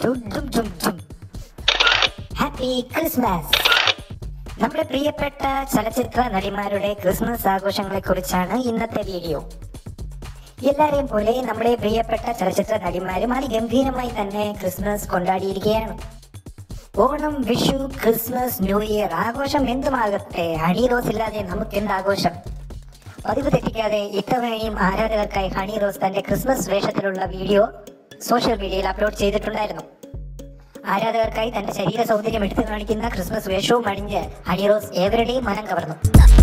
ഡും ഡും ഡും ഡും. Happy Christmas നമ്മുടെ പ്രിയപ്പെട്ട ചലച്ചിത്ര നടിമാരുടെ ക്രിസ്മസ് ആഘോഷങ്ങളെ കുറിച്ചാണ് ഇന്നത്തെ വീഡിയോ എല്ലാരെയും പോലെ നമ്മുടെ പ്രിയപ്പെട്ട ചലച്ചിത്ര നടിമാരും അതിഗംഭീരമായി തന്നെ ക്രിസ്മസ് കൊണ്ടാടിയിരിക്കുകയാണ് Onam Vishu Christmas new year ആഘോഷം എന്തുമാകട്ടെ ഹണി റോസ് ഇല്ലാതെ നമുക്ക് എന്ത് ആഘോഷം പതിവ് തെറ്റിക്കാതെ ഇത്തവണയും ആരാധകർക്കായി ഹണി റോസ് തന്റെ ക്രിസ്മസ് വേഷത്തിലുള്ള വീഡിയോ സോഷ്യൽ മീഡിയയിൽ അപ്ലോഡ് ചെയ്തിട്ടുണ്ടായിരുന്നു ആരാധകർക്കായി തന്റെ ശരീര സൗന്ദര്യം എടുത്തു കാണിക്കുന്ന ക്രിസ്മസ് വേഷവും അണിഞ്ഞ് ഹണി റോസ് ഏവരുടെയും മനം കവർന്നു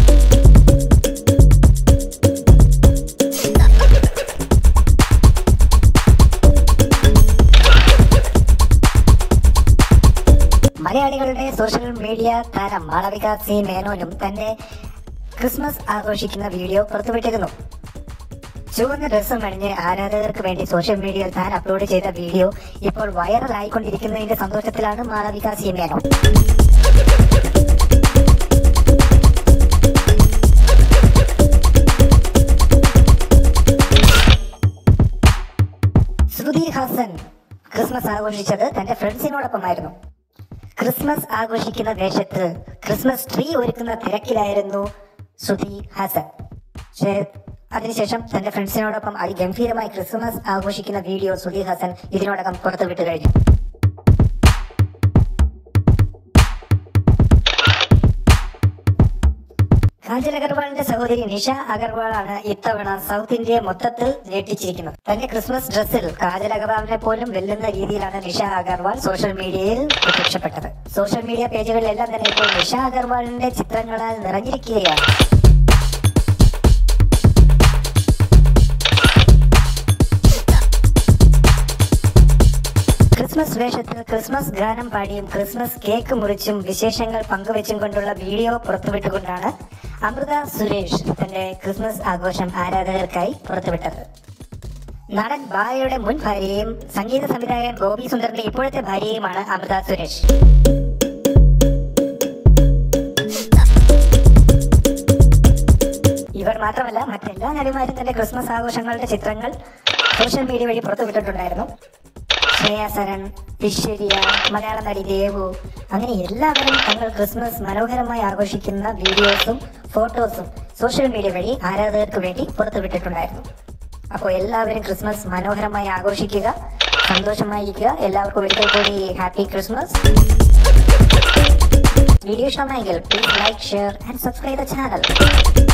മലയാളികളുടെ സോഷ്യൽ മീഡിയ താരം മാളവിക സി മേനോനും തന്റെ ക്രിസ്മസ് ആഘോഷിക്കുന്ന വീഡിയോ പുറത്തുവിട്ടിരുന്നു ചുവന്ന ഡ്രസ്സും അണിഞ്ഞ് ആരാധകർക്ക് വേണ്ടി സോഷ്യൽ മീഡിയയിൽ താൻ അപ്ലോഡ് ചെയ്ത വീഡിയോ ഇപ്പോൾ വൈറലായിക്കൊണ്ടിരിക്കുന്നതിന്റെ സന്തോഷത്തിലാണ് മാളവിക സി മേനോൻ ശ്രുതി ഹാസൻ ക്രിസ്മസ് ആഘോഷിച്ചത് തന്റെ ഫ്രണ്ട്സിനോടൊപ്പമായിരുന്നു ക്രിസ്മസ് ആഘോഷിക്കുന്ന ദേശത്ത് ക്രിസ്മസ് ട്രീ ഒരുക്കുന്ന തിരക്കിലായിരുന്നു ശ്രുതി ഹാസൻ ശേ- അതിനുശേഷം തന്റെ ഫ്രണ്ട്സിനോടൊപ്പം അതിഗംഭീരമായി ക്രിസ്മസ് ആഘോഷിക്കുന്ന വീഡിയോ ശ്രുതി ഹാസൻ ഇതിനോടകം പുറത്തുവിട്ട് കഴിഞ്ഞു കാജൽ അഗർവാളിന്റെ സഹോദരി നിഷ അഗർവാളാണ് ഇത്തവണ സൗത്ത് ഇന്ത്യ മൊത്തത്തിൽ ഞെട്ടിച്ചിരിക്കുന്നത് തന്റെ ക്രിസ്മസ് ഡ്രസ്സിൽ കാജൽ അഗർവാളിനെ പോലും വെല്ലുന്ന രീതിയിലാണ് നിഷ അഗർവാൾ സോഷ്യൽ മീഡിയയിൽ പ്രത്യക്ഷപ്പെട്ടത് സോഷ്യൽ മീഡിയ പേജുകളിലെല്ലാം തന്നെ ഇപ്പോൾ നിഷ അഗർവാളിന്റെ ചിത്രങ്ങളാൽ നിറഞ്ഞിരിക്കുകയാണ് ക്രിസ്മസ് വേഷത്തിൽ ക്രിസ്മസ് ഗാനം പാടിയും ക്രിസ്മസ് കേക്ക് മുറിച്ചും വിശേഷങ്ങൾ പങ്കുവെച്ചും കൊണ്ടുള്ള വീഡിയോ പുറത്തുവിട്ടുകൊണ്ടാണ് അമൃത സുരേഷ് തന്റെ ക്രിസ്മസ് ആഘോഷം ആരാധകർക്കായി പുറത്തുവിട്ടത് നടൻ ബാലയുടെ മുൻ ഭാര്യയും സംഗീത സംവിധായകൻ ഗോപി സുന്ദറിന്റെ ഇപ്പോഴത്തെ ഭാര്യയുമാണ് അമൃത സുരേഷ് ഇവർ മാത്രമല്ല മറ്റെല്ലാ നടിമാരും തന്റെ ക്രിസ്മസ് ആഘോഷങ്ങളുടെ ചിത്രങ്ങൾ സോഷ്യൽ മീഡിയ വഴി പുറത്തുവിട്ടിട്ടുണ്ടായിരുന്നു ശ്രേയ സരൺ ഐശ്വര്യ മലയാള നടി ദേവു അങ്ങനെ എല്ലാവരും തങ്ങൾ ക്രിസ്മസ് മനോഹരമായി ആഘോഷിക്കുന്ന വീഡിയോസും ഫോട്ടോസും സോഷ്യൽ മീഡിയ വഴി ആരാധകർക്ക് വേണ്ടി പുറത്തുവിട്ടിട്ടുണ്ടായിരുന്നു അപ്പോൾ എല്ലാവരും ക്രിസ്മസ് മനോഹരമായി ആഘോഷിക്കുക സന്തോഷമായിരിക്കുക എല്ലാവർക്കും ഒരിക്കൽ കൂടി ഹാപ്പി ക്രിസ്മസ് വീഡിയോ ഇഷ്ടമായെങ്കിൽ please like share and subscribe the channel